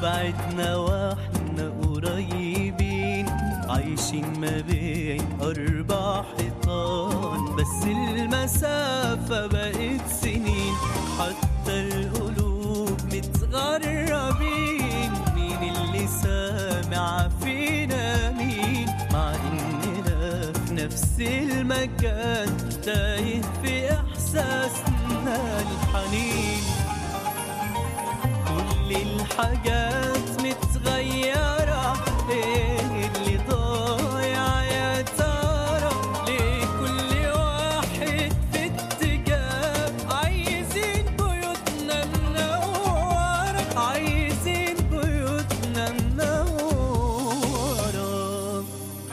بعدنا واحنا قريبين عايشين ما بين أربع حيطان بس المسافة بقت سنين حتى القلوب متغربين مين اللي سامع فينا مين مع إننا في نفس المكان تايه في إحساسنا الحنين كل الحاجات متغيرة ايه اللي ضايع يا ترى ليه كل واحد في اتجاه عايزين بيوتنا منورة عايزين بيوتنا منورة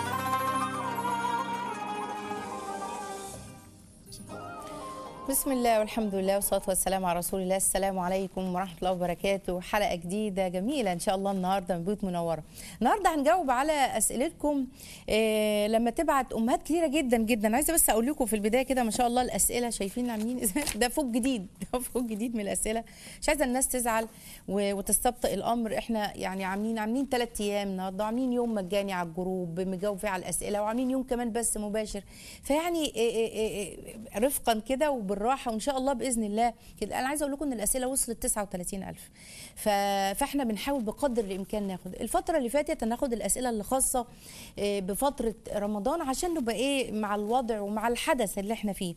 بسم الله والحمد لله والصلاه والسلام على رسول الله السلام عليكم ورحمه الله وبركاته حلقه جديده جميله ان شاء الله النهارده من بيوت منوره النهارده هنجاوب على اسئلتكم إيه لما تبعت امهات كتيره جدا جدا عايزه بس اقول لكم في البدايه كده ما شاء الله الاسئله شايفين عاملين إزاي؟ ده فوق جديد ده فوق جديد من الاسئله مش عايزه الناس تزعل و- وتستبطئ الامر احنا يعني عاملين عاملين ثلاث ايام النهارده عاملين يوم مجاني على الجروب بنجاوب فيه على الاسئله وعاملين يوم كمان بس مباشر فيعني إيه إيه إيه إيه رفقا كده وبالراحه وان شاء الله باذن الله كده انا عايزه اقول لكم ان الاسئله وصلت 39000 ف... فاحنا بنحاول بقدر الامكان ناخد الفتره اللي فاتت هناخد الاسئله اللي خاصه إيه، بفتره رمضان عشان نبقى ايه مع الوضع ومع الحدث اللي احنا فيه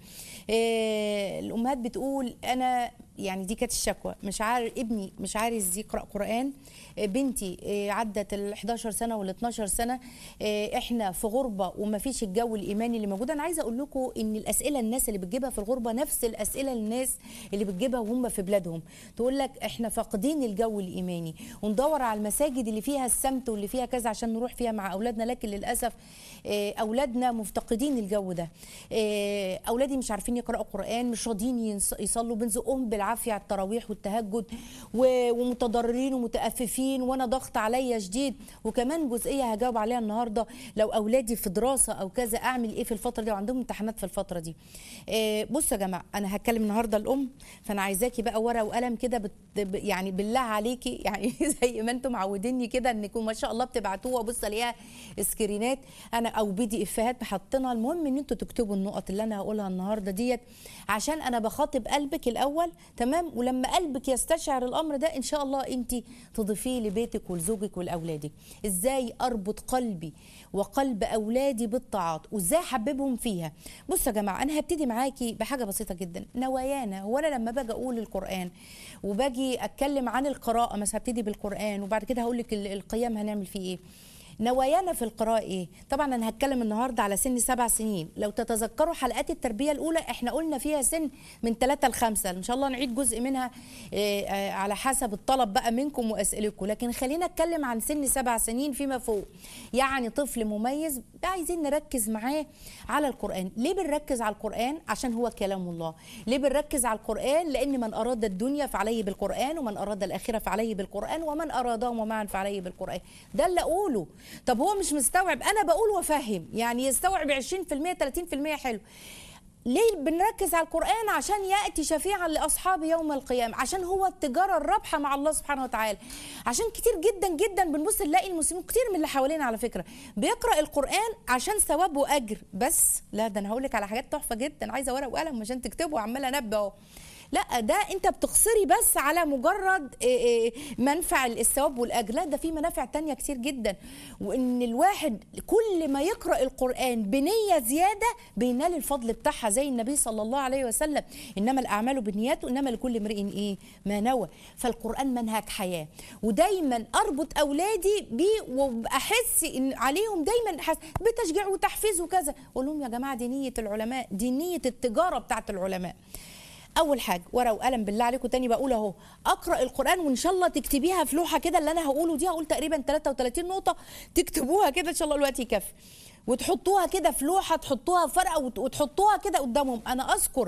إيه، الامهات بتقول انا يعني دي كانت الشكوى مش عارف ابني مش عايز يقرا قران إيه، بنتي إيه، عدت ال 11 سنه وال 12 سنه إيه، احنا في غربه وما فيش الجو الايماني اللي موجود انا عايزه اقول لكم ان الاسئله الناس اللي بتجيبها في الغربه نفس الاسئله الناس اللي بتجيبها وهم في بلادهم تقول لك احنا فاقدين الجو الايماني وندور على المساجد اللي فيها السمت واللي فيها كذا عشان نروح فيها مع اولادنا لكن للاسف إيه، اولادنا مفتقدين الجو ده إيه، اولادي مش عارفين يقراوا قران مش راضيين ينص- يصلوا بنزقهم بالعافيه على التراويح والتهجد و- ومتضررين ومتأففين وانا ضغط عليا شديد وكمان جزئيه هجاوب عليها النهارده لو اولادي في دراسه او كذا اعمل ايه في الفتره دي وعندهم امتحانات في الفتره دي إيه، بصوا يا جماعه انا هتكلم النهارده الام فانا عايزاكي بقى ورقه وقلم كده بت... ب- يعني بالله عليكي يعني زي ما انتم معوديني كده انكم ما شاء الله بتبعتوها بص الاقيها سكرينات انا او بي دي افات حاطينها المهم ان انتوا تكتبوا النقط اللي انا هقولها النهارده ديت عشان انا بخاطب قلبك الاول تمام ولما قلبك يستشعر الامر ده ان شاء الله انت تضيفيه لبيتك ولزوجك ولاولادك ازاي اربط قلبي وقلب اولادي بالطاعات وازاي احببهم فيها بصوا يا جماعه انا هبتدي معاكي بحاجه بسيطه جدا نوايانا هو انا لما باجي اقول القران وباجي اتكلم عن القراءه مثلا هبتدي بالقران وبعد كده هقول لك ال- القيام هنعمل فيه ايه نوايانا في القراءة ايه؟ طبعا انا هتكلم النهارده على سن سبع سنين، لو تتذكروا حلقات التربية الأولى احنا قلنا فيها سن من ثلاثة لخمسة، إن شاء الله نعيد جزء منها إيه، آه، على حسب الطلب بقى منكم وأسئلتكم، لكن خلينا نتكلم عن سن سبع سنين فيما فوق، يعني طفل مميز عايزين نركز معاه على القرآن، ليه بنركز على القرآن؟ عشان هو كلام الله، ليه بنركز على القرآن؟ لأن من أراد الدنيا فعليه بالقرآن، ومن أراد الآخرة فعليه بالقرآن، ومن أرادهما معا فعليه بالقرآن، ده اللي أقوله، طب هو مش مستوعب انا بقول وافهم يعني يستوعب 20% 30% حلو ليه بنركز على القرآن عشان يأتي شفيعا لأصحاب يوم القيامة عشان هو التجارة الرابحة مع الله سبحانه وتعالى عشان كتير جدا جدا بنبص نلاقي المسلمين كتير من اللي حوالينا على فكرة بيقرأ القرآن عشان ثواب وأجر بس لا ده أنا هقول لك على حاجات تحفة جدا عايزة ورق وقلم عشان تكتبوا عمالة أنبه أهو لا ده انت بتقصري بس على مجرد إيه إيه منفع الثواب والاجر لا ده في منافع تانية كتير جدا وان الواحد كل ما يقرا القران بنيه زياده بينال الفضل بتاعها زي النبي صلى الله عليه وسلم انما الاعمال بالنيات وانما لكل امرئ ايه ما نوى فالقران منهج حياه ودايما اربط اولادي بيه واحس ان عليهم دايما حس بتشجيع وتحفيز وكذا اقول لهم يا جماعه دي نيه العلماء دي نيه التجاره بتاعت العلماء اول حاجه ورقه وقلم بالله عليكم تاني بقول اهو اقرا القران وان شاء الله تكتبيها في لوحه كده اللي انا هقوله دي هقول تقريبا 33 نقطه تكتبوها كده ان شاء الله الوقت يكفي وتحطوها كده في لوحه تحطوها في ورقه وت- وتحطوها كده قدامهم انا اذكر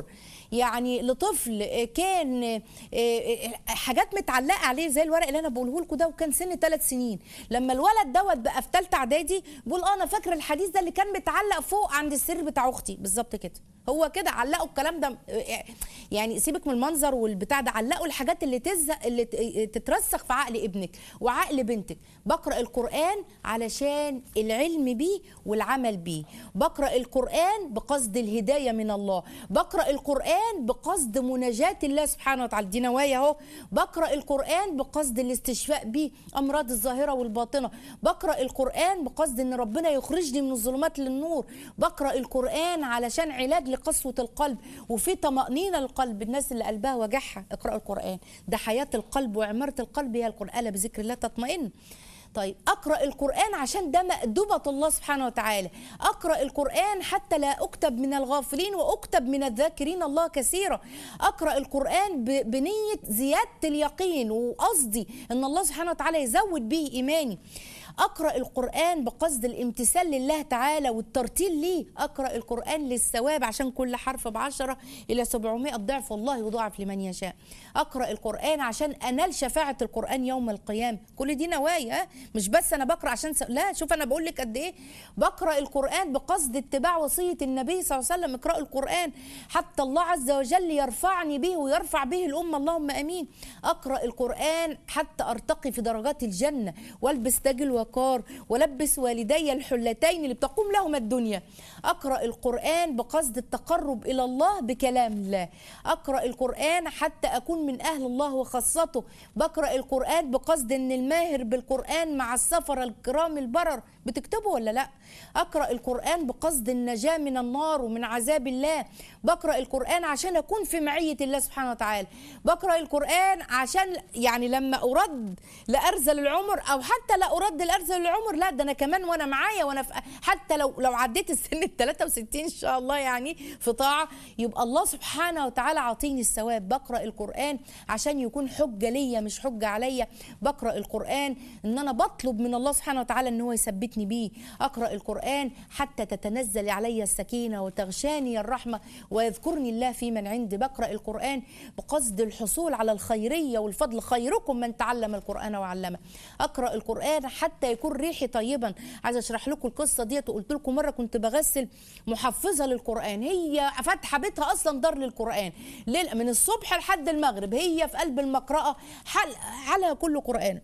يعني لطفل آه، كان آه، آه، حاجات متعلقه عليه زي الورق اللي انا بقوله لكم ده وكان سن ثلاث سنين لما الولد دوت بقى في ثالثه اعدادي بيقول اه انا فاكر الحديث ده اللي كان متعلق فوق عند السرير بتاع اختي بالظبط كده هو كده علقوا الكلام ده آه، يعني سيبك من المنظر والبتاع ده علقوا الحاجات اللي تزهق اللي ت- تترسخ في عقل ابنك وعقل بنتك بقرا القران علشان العلم بيه والعمل بيه بقرا القران بقصد الهدايه من الله بقرا القران بقصد مناجاه الله سبحانه وتعالى دي نوايا اهو بقرا القران بقصد الاستشفاء بيه امراض الظاهره والباطنه بقرا القران بقصد ان ربنا يخرجني من الظلمات للنور بقرا القران علشان علاج لقسوه القلب وفي طمانينه للقلب الناس اللي قلبها وجعها اقرا القران ده حياه القلب وعماره القلب هي القران ألا بذكر الله تطمئن طيب اقرا القران عشان ده مأدبه الله سبحانه وتعالى اقرا القران حتى لا اكتب من الغافلين واكتب من الذاكرين الله كثيرا اقرا القران ب- بنيه زياده اليقين وقصدي ان الله سبحانه وتعالى يزود به ايماني اقرا القران بقصد الامتثال لله تعالى والترتيل ليه اقرا القران للثواب عشان كل حرف بعشرة الى 700 ضعف والله يضاعف لمن يشاء اقرا القران عشان انال شفاعه القران يوم القيامه كل دي نوايا ها؟ مش بس انا بقرا عشان س... لا شوف انا بقول لك قد ايه بقرا القران بقصد اتباع وصيه النبي صلى الله عليه وسلم اقرأوا القران حتى الله عز وجل يرفعني به ويرفع به الامه اللهم امين اقرا القران حتى ارتقي في درجات الجنه والبس تاج الوقار ولبس والدي الحلتين اللي بتقوم لهما الدنيا اقرا القران بقصد التقرب الى الله بكلام الله اقرا القران حتى اكون من اهل الله وخاصته بقرا القران بقصد ان الماهر بالقران مع السفر الكرام البرر بتكتبه ولا لا اقرا القران بقصد النجاه من النار ومن عذاب الله بقرا القران عشان اكون في معيه الله سبحانه وتعالى بقرا القران عشان يعني لما ارد لارذل العمر او حتى لا ارد لارذل العمر لا ده انا كمان وانا معايا وانا في حتى لو لو عديت السن ال 63 ان شاء الله يعني في طاعه يبقى الله سبحانه وتعالى عاطيني الثواب بقرا القران عشان يكون حجه ليا مش حجه عليا بقرا القران ان انا بطلب من الله سبحانه وتعالى ان هو يثبتني بيه اقرا القران حتى تتنزل علي السكينه وتغشاني الرحمه ويذكرني الله في من عندي بقرا القران بقصد الحصول على الخيريه والفضل خيركم من تعلم القران وعلمه اقرا القران حتى يكون ريحي طيبا عايزه اشرح لكم القصه ديت وقلت لكم مره كنت بغسل محفظه للقران هي فاتحه بيتها اصلا دار للقران ليل- من الصبح لحد المغرب هي في قلب المقرأه حل حالها كله قران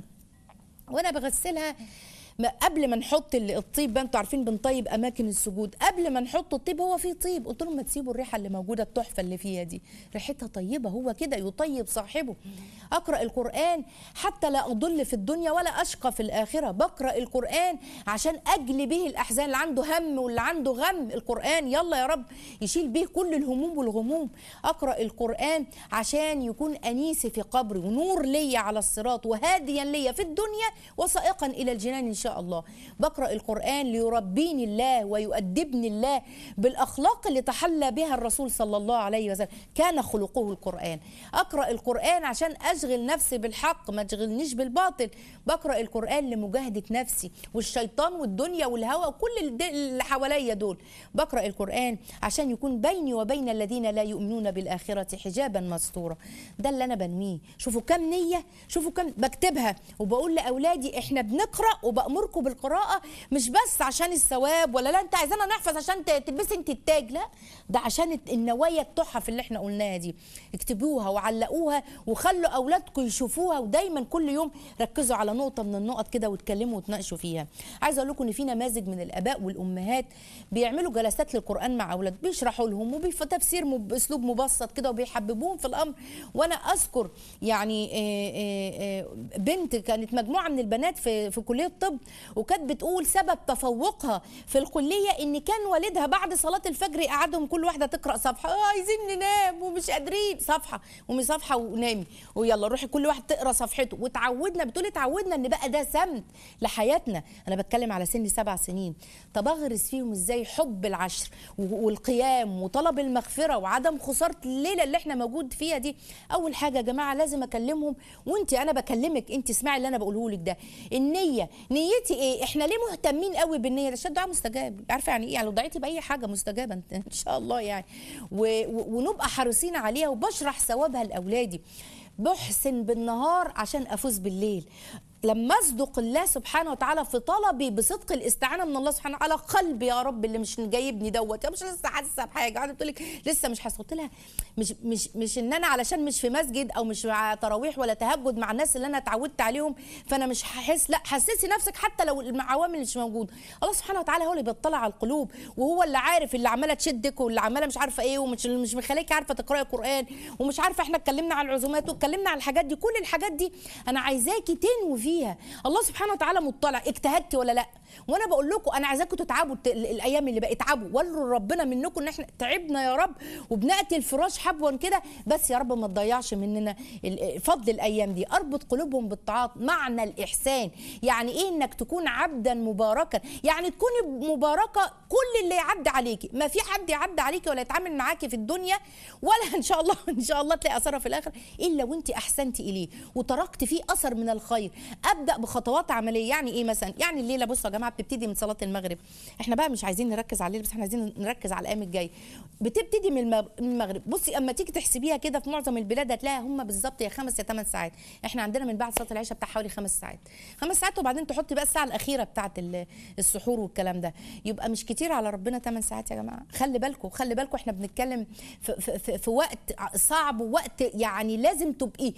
وانا بغسلها ما قبل ما نحط ال- الطيب بقى انتوا عارفين بنطيب اماكن السجود قبل ما نحط الطيب هو فيه طيب قلت لهم ما تسيبوا الريحه اللي موجوده التحفه اللي فيها دي ريحتها طيبه هو كده يطيب صاحبه اقرا القران حتى لا اضل في الدنيا ولا اشقى في الاخره بقرا القران عشان اجلي به الاحزان اللي عنده هم واللي عنده غم القران يلا يا رب يشيل به كل الهموم والغموم اقرا القران عشان يكون انيسي في قبري ونور ليا على الصراط وهاديا ليا في الدنيا وسائقا الى الجنان ان شاء الله بقرا القران ليربيني الله ويؤدبني الله بالاخلاق اللي تحلى بها الرسول صلى الله عليه وسلم كان خلقه القران اقرا القران عشان اشغل نفسي بالحق ما تشغلنيش بالباطل بقرا القران لمجاهده نفسي والشيطان والدنيا والهوى وكل الد- اللي حواليا دول بقرا القران عشان يكون بيني وبين الذين لا يؤمنون بالاخره حجابا مستورا ده اللي انا بنويه شوفوا كم نيه شوفوا كم بكتبها وبقول لاولادي احنا بنقرا وبامركم بالقراءه مش بس عشان الثواب ولا لا انت عايزانا نحفظ عشان ت- تلبسي انت التاج لا ده عشان الت- النوايا التحف اللي احنا قلناها دي اكتبوها وعلقوها وخلوا اولادكم يشوفوها ودايما كل يوم ركزوا على نقطه من النقط كده واتكلموا وتناقشوا فيها عايزه اقول لكم ان في نماذج من الاباء والامهات بيعملوا جلسات للقران مع اولاد بيشرحوا لهم وبتفسير مب- باسلوب مبسط كده وبيحببوهم في الامر وانا اذكر يعني آه، آه، آه، بنت كانت مجموعه من البنات في في كليه الطب وكانت بتقول سبب تفوقها في الكليه ان كان والدها بعد صلاه الفجر يقعدهم كل واحده تقرا صفحه آه عايزين ننام ومش قادرين صفحه قومي صفحه ونامي ويلا روحي كل واحد تقرا صفحته وتعودنا بتقولي اتعودنا ان بقى ده سمت لحياتنا انا بتكلم على سن سبع سنين طب اغرس فيهم ازاي حب العشر و- والقيام وطلب المغفره وعدم خساره الليله اللي احنا موجود فيها دي اول حاجه يا جماعه لازم اكلمهم وانت انا بكلمك انت اسمعي اللي انا بقوله لك ده النيه نيتك نيتي ايه احنا ليه مهتمين قوي بالنيه ده عشان الدعاء مستجاب عارفه يعني ايه يعني لو دعيتي باي حاجه مستجابه انت- ان شاء الله يعني و... و... ونبقى حريصين عليها وبشرح ثوابها لاولادي بحسن بالنهار عشان افوز بالليل لما اصدق الله سبحانه وتعالى في طلبي بصدق الاستعانه من الله سبحانه وتعالى قلبي يا رب اللي مش جايبني دوت يا مش لسه حاسه بحاجه قاعده بتقول لك لسه مش حاسه قلت لها مش مش مش ان انا علشان مش في مسجد او مش مع تراويح ولا تهجد مع الناس اللي انا اتعودت عليهم فانا مش هحس لا حسسي نفسك حتى لو العوامل مش موجوده الله سبحانه وتعالى هو اللي بيطلع على القلوب وهو اللي عارف اللي عماله تشدك واللي عماله مش عارفه ايه ومش مش مخليكي عارفه تقراي قران ومش عارفه احنا اتكلمنا على العزومات واتكلمنا على الحاجات دي كل الحاجات دي انا عايزاكي تنوي فيها الله سبحانه وتعالى مطلع اجتهدتي ولا لا وانا بقول لكم انا عايزاكم تتعبوا الت- ال- الايام اللي بقى اتعبوا وروا ربنا منكم ان احنا تعبنا يا رب وبناتي الفراش حبوا كده بس يا رب ما تضيعش مننا ال- فضل الايام دي اربط قلوبهم بالطاعات معنى الاحسان يعني ايه انك تكون عبدا مباركا يعني تكوني مباركه كل اللي يعدي عليكي ما في حد يعدي عليكي ولا يتعامل معاكي في الدنيا ولا ان شاء الله ان شاء الله تلاقي اثرها في الاخر الا وانت احسنتي اليه وتركت فيه اثر من الخير ابدا بخطوات عمليه يعني ايه مثلا يعني الليله بصوا يا جماعه بتبتدي من صلاه المغرب احنا بقى مش عايزين نركز على الليل بس احنا عايزين نركز على الايام الجايه بتبتدي من المغ- من المغرب بصي اما تيجي تحسبيها كده في معظم البلاد هتلاقيها هم بالظبط يا خمس يا ثمان ساعات احنا عندنا من بعد صلاه العشاء بتاع حوالي خمس ساعات خمس ساعات وبعدين تحطي بقى الساعه الاخيره بتاعه ال- السحور والكلام ده يبقى مش كتير على ربنا 8 ساعات يا جماعه خلي بالكم خلي بالكم احنا بنتكلم في, في, في, في وقت صعب ووقت يعني لازم تبقي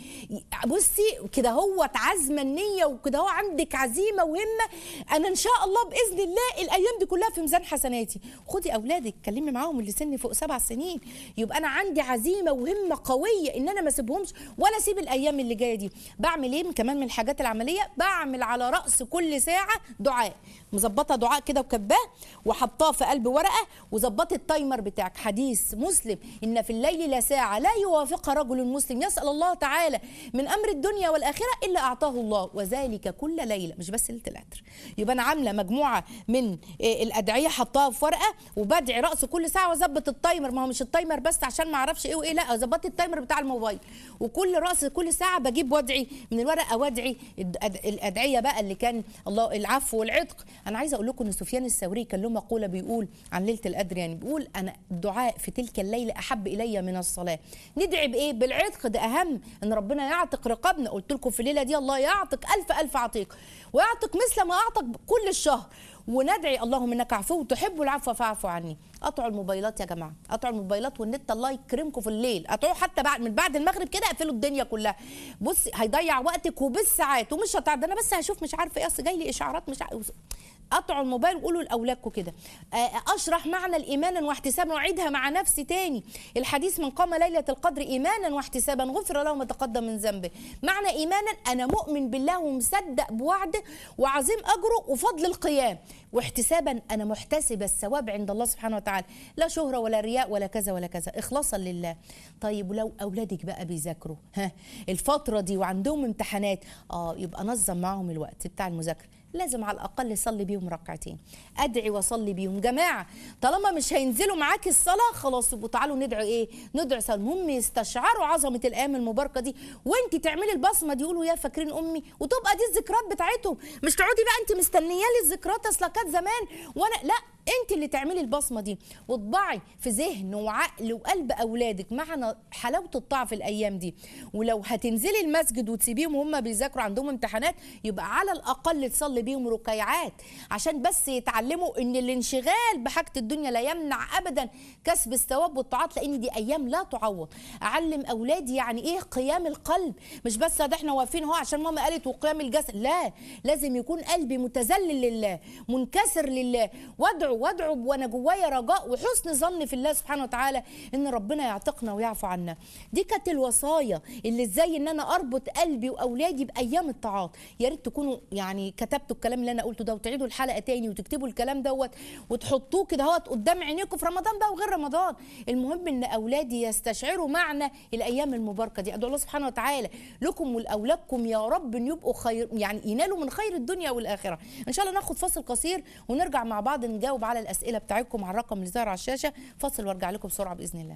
بصي كده هو عزمه النيه وكده هو عندك عزيمه وهمه انا ان شاء الله باذن الله الايام دي كلها في ميزان حسناتي خدي اولادك كلمي معاهم اللي سن فوق سبع سنين يبقى انا عندي عزيمه وهمه قويه ان انا ما اسيبهمش ولا اسيب الايام اللي جايه دي بعمل ايه كمان من الحاجات العمليه بعمل على راس كل ساعه دعاء مظبطه دعاء كده وكباه وحطاه في قلب ورقه وظبطي التايمر بتاعك حديث مسلم ان في الليل لساعه لا يوافقها رجل مسلم يسال الله تعالى من امر الدنيا والاخره الا اعطاه الله وذلك كل ليله مش بس ليله القدر يبقى انا عامله مجموعه من آه، الادعيه حطاها في ورقه وبدعي راس كل ساعه واظبط التايمر ما هو مش التايمر بس عشان ما اعرفش ايه وايه لا ظبطت التايمر بتاع الموبايل وكل راس كل ساعه بجيب وادعي من الورقه وادعي الأد- الادعيه بقى اللي كان الله العفو والعتق انا عايزه اقول لكم ان سفيان الثوري كان له مقوله بيقول عن ليله القدر يعني بيقول انا الدعاء في تلك الليله احب الي من الصلاه ندعي بايه بالعتق ده اهم ان ربنا يعتق رقابنا قلت لكم في الليله دي الله يعتق الف الف عتيق ويعتق مثل ما اعتق كل الشهر وندعي اللهم انك عفو تحب العفو فاعف عني قطعوا الموبايلات يا جماعه قطعوا الموبايلات والنت الله يكرمكم في الليل قطعوه حتى بعد من بعد المغرب كده اقفلوا الدنيا كلها بصي هيضيع وقتك وبالساعات ومش هتعرف ده انا بس هشوف مش عارفه ايه اصل جاي لي اشعارات مش عارف قطعوا الموبايل وقولوا لاولادكم كده آه، اشرح معنى الايمان واحتسابا واعيدها مع نفسي تاني الحديث من قام ليله القدر ايمانا واحتسابا غفر له ما تقدم من ذنبه معنى ايمانا انا مؤمن بالله ومصدق بوعده وعظيم اجره وفضل القيام واحتسابا انا محتسب الثواب عند الله سبحانه وتعالى لا شهره ولا رياء ولا كذا ولا كذا اخلاصا لله طيب ولو اولادك بقى بيذاكروا ها الفتره دي وعندهم امتحانات اه يبقى نظم معاهم الوقت بتاع المذاكره لازم على الاقل صلي بيهم ركعتين ادعي واصلي بيهم جماعه طالما مش هينزلوا معاكي الصلاه خلاص يبقوا تعالوا ندعي ايه ندعي صلاة المهم يستشعروا عظمه الايام المباركه دي وانت تعملي البصمه دي يقولوا يا فاكرين امي وتبقى دي الذكريات بتاعتهم مش تقعدي بقى انت مستنيه لي الذكريات اصل كانت زمان وانا لا انت اللي تعملي البصمه دي وطبعي في ذهن وعقل وقلب اولادك معنى حلاوه الطاعه في الايام دي ولو هتنزلي المسجد وتسيبيهم وهم بيذاكروا عندهم امتحانات يبقى على الاقل تصلي بيهم ركيعات عشان بس يتعلموا ان الانشغال بحاجه الدنيا لا يمنع ابدا كسب الثواب والطاعات لان دي ايام لا تعوض اعلم اولادي يعني ايه قيام القلب مش بس ده احنا واقفين اهو عشان ماما قالت وقيام الجسد لا لازم يكون قلبي متذلل لله منكسر لله وادعو وادعو وانا جوايا رجاء وحسن ظن في الله سبحانه وتعالى ان ربنا يعتقنا ويعفو عنا دي كانت الوصايا اللي ازاي ان انا اربط قلبي واولادي بايام الطاعات يا ريت تكونوا يعني كتبتوا الكلام اللي انا قلته ده وتعيدوا الحلقه تاني وتكتبوا الكلام دوت وتحطوه كده اهوت قدام عينيكم في رمضان بقى وغير رمضان المهم ان اولادي يستشعروا معنى الايام المباركه دي ادعو الله سبحانه وتعالى لكم ولاولادكم يا رب ان يبقوا خير يعني ينالوا من خير الدنيا والاخره ان شاء الله ناخد فاصل قصير ونرجع مع بعض نجاوب على الاسئله بتاعتكم على الرقم اللي ظاهر على الشاشه فاصل وارجع لكم بسرعه باذن الله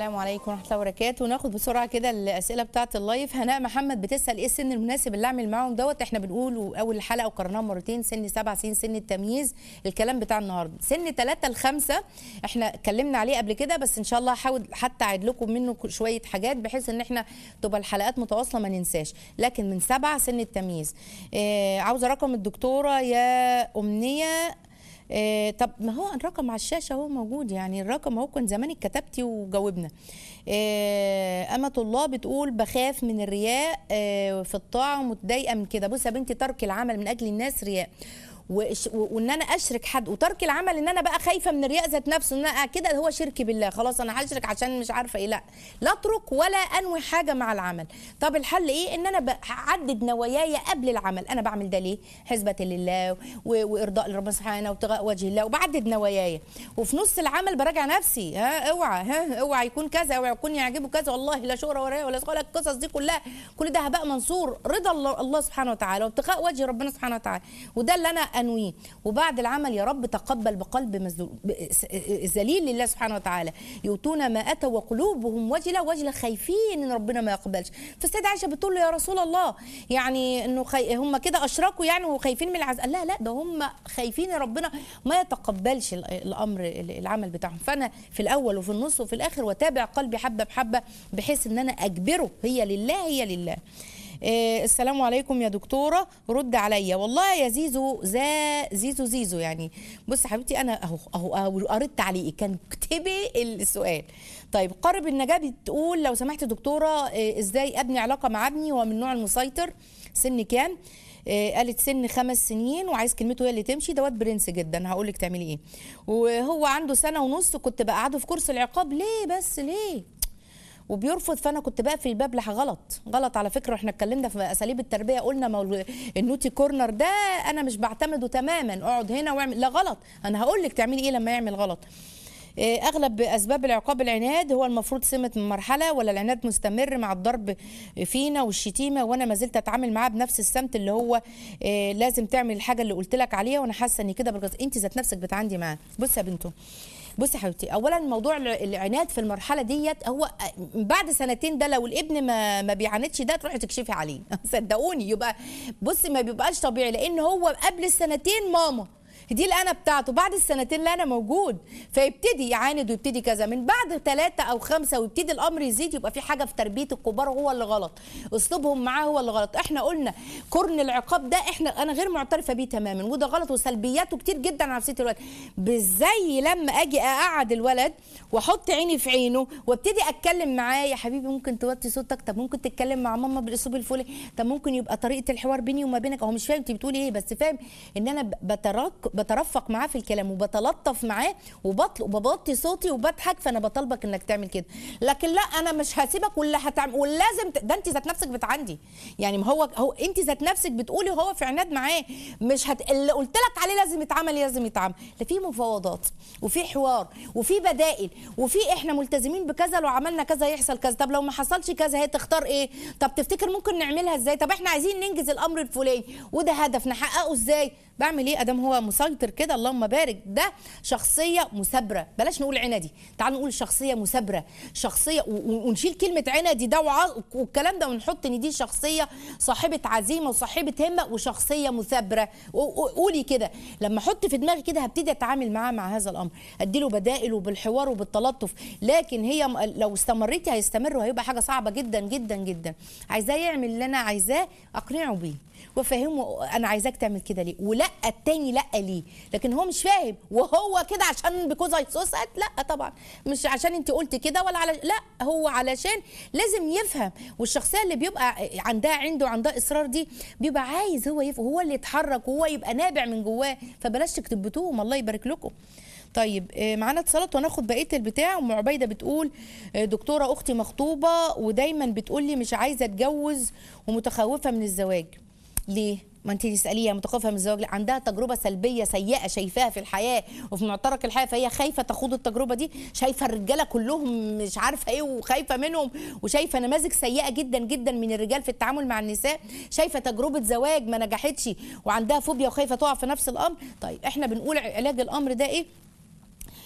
السلام عليكم ورحمه الله وبركاته وناخد بسرعه كده الاسئله بتاعه اللايف هناء محمد بتسال ايه السن المناسب اللي اعمل معاهم دوت احنا بنقول اول حلقه وقرناها مرتين سن سبع سنين سن التمييز الكلام بتاع النهارده سن 3 ل 5 احنا اتكلمنا عليه قبل كده بس ان شاء الله هحاول حتى اعيد لكم منه شويه حاجات بحيث ان احنا تبقى الحلقات متواصله ما ننساش لكن من سبعة سن التمييز آه عاوزه رقم الدكتوره يا امنيه آه طب ما هو الرقم على الشاشه هو موجود يعني الرقم اهو كان زمانك كتبتي وجاوبنا آه أمة الله بتقول بخاف من الرياء آه في الطاعة ومتضايقة من كده بص يا بنتي ترك العمل من أجل الناس رياء وإش- و- وان انا اشرك حد وترك العمل ان انا بقى خايفه من الرياء ذات نفسه ان انا كده هو شرك بالله خلاص انا هشرك عشان مش عارفه ايه لا لا اترك ولا انوي حاجه مع العمل طب الحل ايه ان انا بحدد نواياي قبل العمل انا بعمل ده ليه حسبه لله و- وارضاء لربنا سبحانه وابتغاء وجه الله وبعدد نواياي وفي نص العمل براجع نفسي ها اوعى ها اوعى يكون كذا اوعى يكون يعجبه كذا والله لا شهره ولا ولا ولا القصص دي كلها كل ده هباء منصور رضا الله, الله سبحانه وتعالى وابتغاء وجه ربنا سبحانه وتعالى وده اللي انا انويه وبعد العمل يا رب تقبل بقلب مذلول ب- س- ذليل لله سبحانه وتعالى يؤتون ما اتوا وقلوبهم وجله وجله خايفين ان ربنا ما يقبلش فالسيده عائشه بتقول له يا رسول الله يعني انه خي... هم كده اشركوا يعني وخايفين من العذاب لا لا ده هم خايفين ان ربنا ما يتقبلش ال- الامر العمل بتاعهم فانا في الاول وفي النص وفي الاخر واتابع قلبي حبه بحبه بحيث ان انا اجبره هي لله هي لله إيه السلام عليكم يا دكتوره رد عليا والله يا زيزو زا زيزو زيزو يعني بص يا حبيبتي انا اهو اهو اهو قريت تعليقي كان اكتبي السؤال طيب قارب النجاه بتقول لو سمحت دكتوره إيه ازاي ابني علاقه مع ابني هو من النوع المسيطر سن كام إيه قالت سن خمس سنين وعايز كلمته هي اللي تمشي دوت برنس جدا هقول لك تعملي ايه وهو عنده سنه ونص كنت بقعده في كورس العقاب ليه بس ليه وبيرفض فانا كنت بقفل الباب لح غلط غلط على فكره احنا اتكلمنا في اساليب التربيه قلنا مول- النوتي كورنر ده انا مش بعتمده تماما اقعد هنا واعمل لا غلط انا هقول لك تعملي ايه لما يعمل غلط إيه، اغلب اسباب العقاب العناد هو المفروض سمه من مرحله ولا العناد مستمر مع الضرب فينا والشتيمه وانا ما زلت اتعامل معاه بنفس السمت اللي هو إيه، لازم تعمل الحاجه اللي قلت لك عليها وانا حاسه ان كده بالغلط انت ذات نفسك بتعندي معاه بصي يا بنتو بصي يا حبيبتي اولا موضوع الع- العناد في المرحله ديت هو بعد سنتين ده لو الابن ما ما بيعاندش ده تروحي تكشفي عليه صدقوني يبقى بصي ما بيبقاش طبيعي لان هو قبل السنتين ماما دي الأنا بتاعته بعد السنتين اللي أنا موجود فيبتدي يعاند ويبتدي كذا من بعد ثلاثة أو خمسة ويبتدي الأمر يزيد يبقى في حاجة في تربية الكبار هو اللي غلط أسلوبهم معاه هو اللي غلط إحنا قلنا كرن العقاب ده إحنا أنا غير معترفة بيه تماما وده غلط وسلبياته كتير جدا على نفسية الولد بالزي لما أجي أقعد الولد وأحط عيني في عينه وابتدي أتكلم معاه يا حبيبي ممكن توطي صوتك طب ممكن تتكلم مع ماما بالأسلوب الفلاني طب ممكن يبقى طريقة الحوار بيني وما بينك هو مش فاهم أنت بتقولي إيه بس فاهم إن أنا بترك بترفق معاه في الكلام وبتلطف معاه وبطل وببطي صوتي وبضحك فانا بطالبك انك تعمل كده لكن لا انا مش هسيبك ولا هتعمل ولازم ت... ده انت ذات نفسك بتعندي يعني ما هو هو انت ذات نفسك بتقولي هو في عناد معاه مش هت... اللي قلت لك عليه لازم يتعمل لازم يتعمل لا في مفاوضات وفي حوار وفي بدائل وفي احنا ملتزمين بكذا لو عملنا كذا يحصل كذا طب لو ما حصلش كذا هي تختار ايه طب تفتكر ممكن نعملها ازاي طب احنا عايزين ننجز الامر الفلاني وده هدف نحققه ازاي بعمل ايه ادام هو مسيطر كده اللهم بارك ده شخصيه مثابره بلاش نقول عنادي تعالوا نقول شخصيه مثابره شخصيه و- و- ونشيل كلمه عنادي ده وع- والكلام ده ونحط ان دي شخصيه صاحبه عزيمه وصاحبه همه وشخصيه مثابره و- و- قولي كده لما احط في دماغي كده هبتدي اتعامل معاه مع هذا الامر اديله بدائل وبالحوار وبالتلطف لكن هي م- لو استمريتي هيستمر وهيبقى حاجه صعبه جدا جدا جدا عايزاه يعمل اللي انا عايزاه اقنعه بيه وافهمه انا عايزاك تعمل كده ليه ولا التاني لا ليه لكن هو مش فاهم وهو كده عشان بيكوز اي سوسات لا طبعا مش عشان انت قلت كده ولا على لا هو علشان لازم يفهم والشخصيه اللي بيبقى عندها عنده عندها اصرار دي بيبقى عايز هو يفهم هو اللي يتحرك وهو يبقى نابع من جواه فبلاش تكتبتوهم الله يبارك لكم طيب آه، معانا اتصالات وهناخد بقيه البتاع ام عبيده بتقول آه، دكتوره اختي مخطوبه ودايما بتقول لي مش عايزه اتجوز ومتخوفه من الزواج ليه ما انت تساليها متخوفه من الزواج لا، عندها تجربه سلبيه سيئه شايفاها في الحياه وفي معترك الحياه فهي خايفه تخوض التجربه دي شايفه الرجاله كلهم مش عارفه ايه وخايفه منهم وشايفه نماذج سيئه جدا جدا من الرجال في التعامل مع النساء شايفه تجربه زواج ما نجحتش وعندها فوبيا وخايفه تقع في نفس الامر طيب احنا بنقول علاج الامر ده ايه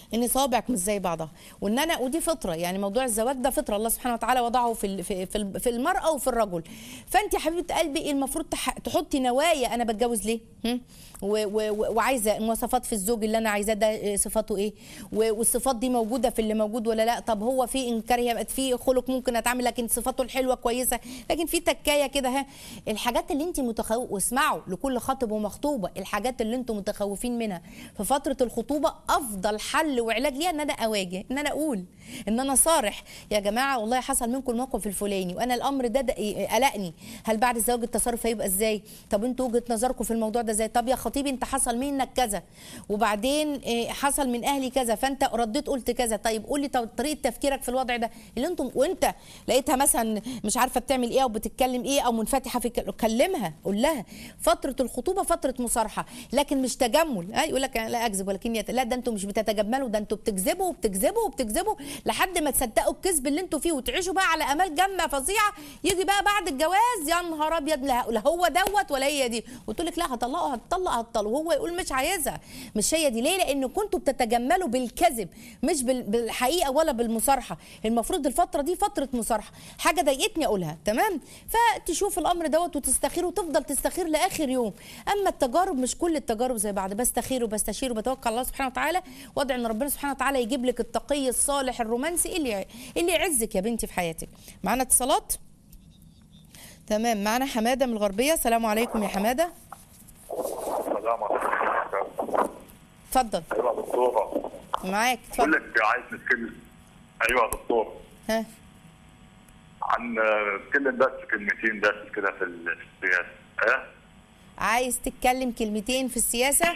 ان صوابعك مش زي بعضها وان انا ودي فطره يعني موضوع الزواج ده فطره الله سبحانه وتعالى وضعه في ال- في في ال- في المراه وفي الرجل فانت يا حبيبه قلبي المفروض تح- تحطي نوايا انا بتجوز ليه هم؟ و- و- و- وعايزه مواصفات في الزوج اللي انا عايزاه ده إيه صفاته ايه و- والصفات دي موجوده في اللي موجود ولا لا طب هو في انكار يبقى في خلق ممكن اتعامل لكن صفاته الحلوه كويسه لكن في تكايه كده ها الحاجات اللي انت متخوف واسمعوا لكل خاطب ومخطوبه الحاجات اللي انتم متخوفين منها في فتره الخطوبه افضل حل وعلاج ليها ان انا اواجه ان انا اقول ان انا صارح يا جماعه والله حصل منكم الموقف الفلاني وانا الامر ده, ده إيه قلقني هل بعد الزواج التصرف هيبقى ازاي طب انتوا وجهه نظركم في الموضوع ده ازاي طب يا خطيبي انت حصل منك كذا وبعدين إيه حصل من اهلي كذا فانت رديت قلت كذا طيب قول لي طب طريقه تفكيرك في الوضع ده اللي انتم وانت لقيتها مثلا مش عارفه بتعمل ايه او بتتكلم ايه او منفتحه في كل- كلمها قول لها فتره الخطوبه فتره مصارحه لكن مش تجمل ها يقول لك أنا لا اكذب ولكني يت... لا ده انتم مش بتتجملوا ده انتم بتكذبوا وبتكذبوا وبتكذبوا لحد ما تصدقوا الكذب اللي انتم فيه وتعيشوا بقى على امال جامه فظيعه يجي بقى بعد الجواز يا نهار ابيض لا لا هو دوت ولا هي دي وتقول لك لا هطلقه هتطلق هتطلق وهو يقول مش عايزها مش هي دي ليه لان كنتوا بتتجملوا بالكذب مش بال- بالحقيقه ولا بالمصارحه المفروض الفتره دي فتره مصارحه حاجه ضايقتني اقولها تمام فتشوف الامر دوت وتستخير وتفضل تستخير لاخر يوم اما التجارب مش كل التجارب زي بعض بستخير وبستشير وبتوكل على الله سبحانه وتعالى وادعي ان ربنا سبحانه وتعالى يجيب لك التقي الصالح الرومانسي اللي اللي يعزك يا بنتي في حياتك معانا اتصالات تمام معانا حماده من الغربيه السلام عليكم يا حماده السلام عليكم اتفضل ايوه يا دكتوره معاك بقول اتفضل لك عايز نتكلم ايوه يا دكتور ها عن نتكلم بس كلمتين بس كده في ال- في السياسه ايه عايز تتكلم كلمتين في السياسة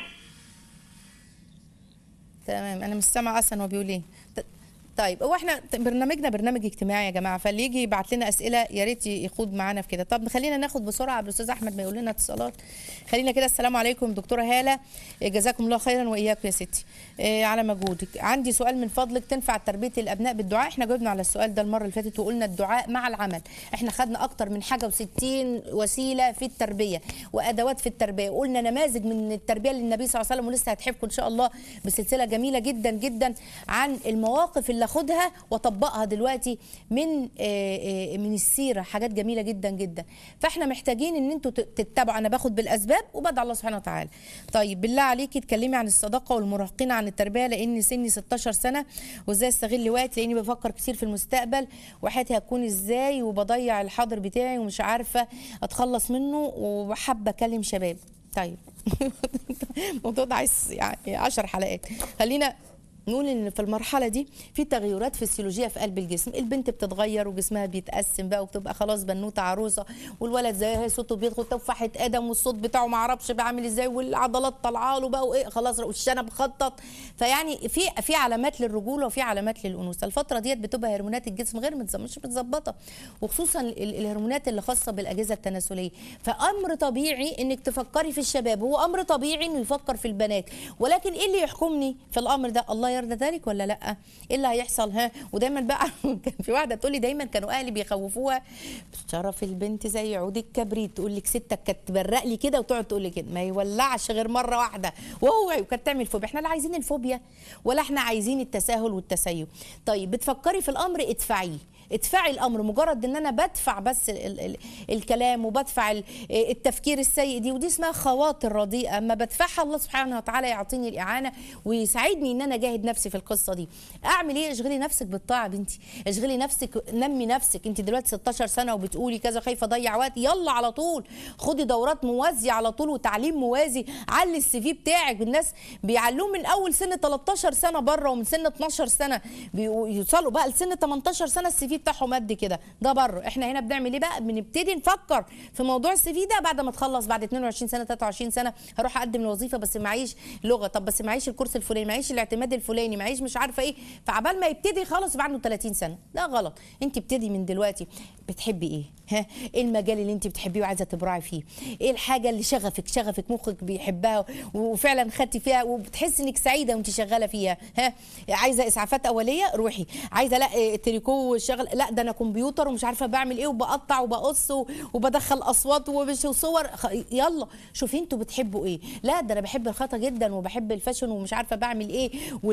تمام أنا مش سامعة أصلا هو بيقول إيه ط- طيب هو احنا برنامجنا برنامج اجتماعي يا جماعه فاللي يجي يبعت لنا اسئله يا ريت يخوض معانا في كده طب خلينا ناخد بسرعه قبل الاستاذ احمد ما يقول لنا اتصالات خلينا كده السلام عليكم دكتوره هاله جزاكم الله خيرا واياكم يا ستي آه، على مجهودك عندي سؤال من فضلك تنفع تربيه الابناء بالدعاء احنا جاوبنا على السؤال ده المره اللي فاتت وقلنا الدعاء مع العمل احنا خدنا اكتر من حاجه و60 وسيله في التربيه وادوات في التربيه وقلنا نماذج من التربيه للنبي صلى الله عليه وسلم ولسه هتحبكم ان شاء الله بسلسله جميله جدا جدا عن المواقف اللي اخدها واطبقها دلوقتي من آه، آه، من السيره حاجات جميله جدا جدا فاحنا محتاجين ان انتوا ت- تتبعوا انا باخد بالاسباب وبدعي الله سبحانه وتعالى طيب بالله عليكي اتكلمي عن الصداقه والمراهقين عن التربيه لان سني 16 سنه وازاي استغل وقتي لاني بفكر كتير في المستقبل وحياتي هتكون ازاي وبضيع الحاضر بتاعي ومش عارفه اتخلص منه وحابه اكلم شباب طيب الموضوع ده عايز يعني 10 حلقات خلينا نقول ان في المرحله دي في تغيرات فسيولوجيه في قلب الجسم البنت بتتغير وجسمها بيتقسم بقى وبتبقى خلاص بنوته عروسه والولد زي هي صوته بيدخل تفاحه ادم والصوت بتاعه ما اعرفش بقى عامل ازاي والعضلات طالعه له بقى وايه خلاص والشنب خطط فيعني في في علامات للرجوله وفي علامات للانوثه الفتره ديت بتبقى هرمونات الجسم غير متز- مش متظبطه وخصوصا ال- الهرمونات اللي خاصه بالاجهزه التناسليه فامر طبيعي انك تفكري في الشباب هو امر طبيعي انه يفكر في البنات ولكن ايه اللي يحكمني في الامر ده الله يرضى ذلك ولا لا ايه اللي هيحصل ها ودايما بقى كان في واحده تقول لي دايما كانوا اهلي بيخوفوها شرف البنت زي عود الكبريت تقول لك ستك كانت تبرق لي كده وتقعد تقول لي كده ما يولعش غير مره واحده واوعي وكانت تعمل فوبيا احنا لا عايزين الفوبيا ولا احنا عايزين التساهل والتسيب طيب بتفكري في الامر ادفعيه ادفعي الامر مجرد ان انا بدفع بس ال ال الكلام وبدفع ال التفكير السيء دي ودي اسمها خواطر رديئه اما بدفعها الله سبحانه وتعالى يعطيني الاعانه ويساعدني ان انا اجاهد نفسي في القصه دي اعمل ايه اشغلي نفسك بالطاعه يا بنتي اشغلي نفسك نمي نفسك انت دلوقتي 16 سنه وبتقولي كذا خايفه اضيع وقت يلا على طول خدي دورات موازيه على طول وتعليم موازي علي السي في بتاعك الناس بيعلوه من اول سن 13 سنه بره ومن سن 12 سنه بيوصلوا بقى لسن 18 سنه السي في بتاعهم قد كده ده بره احنا هنا بنعمل ايه بقى بنبتدي نفكر في موضوع السي في ده بعد ما تخلص بعد 22 سنه 23 سنه هروح اقدم الوظيفه بس معيش لغه طب بس معيش الكورس الفلاني معيش الاعتماد الفلاني معيش مش عارفه ايه فعبال ما يبتدي خلاص يبقى عنده 30 سنه ده غلط انت ابتدي من دلوقتي بتحبي ايه ها ايه المجال اللي انت بتحبيه وعايزه تبرعي فيه ايه الحاجه اللي شغفك شغفك مخك بيحبها وفعلا خدتي فيها وبتحسي انك سعيده وانت شغاله فيها ها عايزه اسعافات اوليه روحي عايزه لا إيه، تريكو شغل لا ده انا كمبيوتر ومش عارفه بعمل ايه وبقطع وبقص و- وبدخل اصوات ومش وصور خ- يلا شوفي انتوا بتحبوا ايه لا ده انا بحب الخطا جدا وبحب الفاشن ومش عارفه بعمل ايه وال-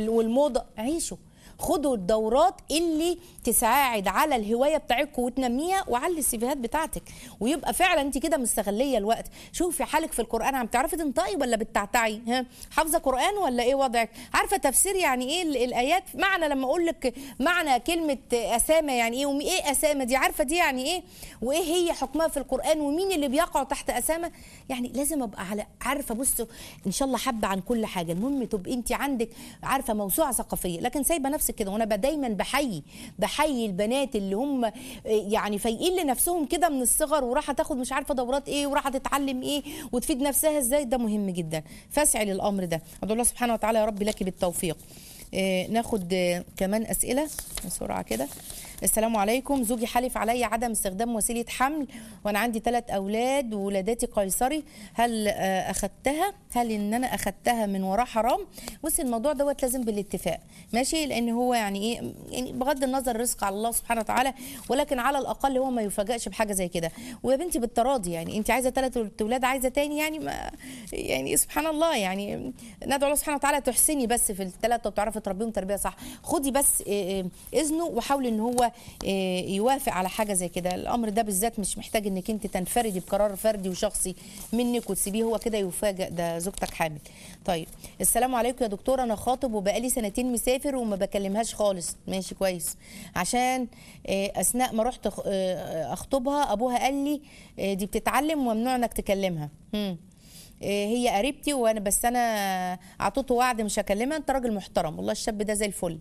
وال- والموضه عيشوا خدوا الدورات اللي تساعد على الهوايه بتاعتكم وتنميها وعلي السيفيهات بتاعتك ويبقى فعلا انت كده مستغليه الوقت شوفي حالك في القران عم تعرفي تنطقي ولا بتعتعي ها حافظه قران ولا ايه وضعك عارفه تفسير يعني ايه ال- الايات معنى لما اقول لك معنى كلمه اسامه يعني ايه وايه اسامه دي عارفه دي يعني ايه وايه هي حكمها في القران ومين اللي بيقعوا تحت اسامه يعني لازم ابقى على عارفه بصوا ان شاء الله حابه عن كل حاجه المهم تبقي انت عندك عارفه موسوعه ثقافيه لكن سايبه نفسك كده وانا ب- دايما بحيي بحيي البنات اللي هم آه، يعني فايقين لنفسهم كده من الصغر وراح تاخد مش عارفه دورات ايه وراح تتعلم ايه وتفيد نفسها ازاي ده مهم جدا فاسعي للامر ده ادعو الله سبحانه وتعالى يا رب لك بالتوفيق آه، ناخد آه، كمان اسئله بسرعه كده السلام عليكم زوجي حلف علي عدم استخدام وسيله حمل وانا عندي ثلاث اولاد وولاداتي قيصري هل آه، اخدتها هل ان انا اخدتها من وراه حرام بصي الموضوع دوت لازم بالاتفاق ماشي لان هو يعني ايه يعني بغض النظر رزق على الله سبحانه وتعالى ولكن على الاقل هو ما يفاجئش بحاجه زي كده ويا بنتي بالتراضي يعني انت عايزه ثلاث اولاد عايزه تاني يعني ما يعني سبحان الله يعني ندعو الله سبحانه وتعالى تحسني بس في الثلاثه وتعرفي تربيهم تربيه صح خدي بس آه، آه، اذنه وحاولي ان هو آه، يوافق على حاجه زي كده الامر ده بالذات مش محتاج انك انت تنفردي بقرار فردي وشخصي منك وتسيبيه هو كده يفاجئ ده زوجتك حامل طيب السلام عليكم يا دكتور انا خاطب وبقالي سنتين مسافر وما بكلمهاش خالص ماشي كويس عشان آه، اثناء ما رحت أخ- آه، اخطبها ابوها قال لي آه، دي بتتعلم وممنوع انك تكلمها مم. آه، هي قريبتي وانا بس انا اعطيته وعد مش هكلمها انت راجل محترم والله الشاب ده زي الفل